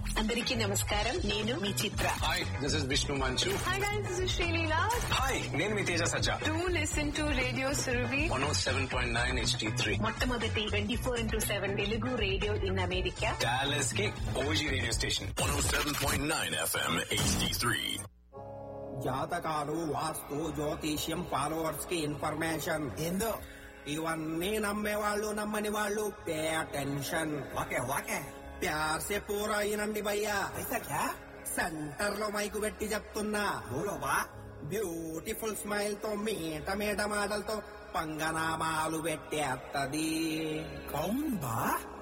అందరికీ నమస్కారం నేను మీ Chitra hi this is Vishnu Manchu Hi guys, this is Shalila. Hi నేను మీ Teja Sajja Do listen to Radio Surabhi. One O seven point nine HD three మొట్టమొదటి twenty four into seven Telugu radio in America Dallas కి OG radio station 107.9 FM HD3. జాతకాలు వాస్తు జ్యోతిష్యం followers కి information ఏందో ఇవన్నీ నమ్మే వాళ్ళు నమ్మని వాళ్ళు పే అటెన్షన్ ఓకే ఓకే ప్యార్ సే పూరా అయినండి భయ్యా సెంటర్ లో మైకు పెట్టి చెప్తున్నా బా బ్యూటిఫుల్ స్మైల్ తో మీట మీట మాటలతో పంగనామాలు పెట్టేత్తది బా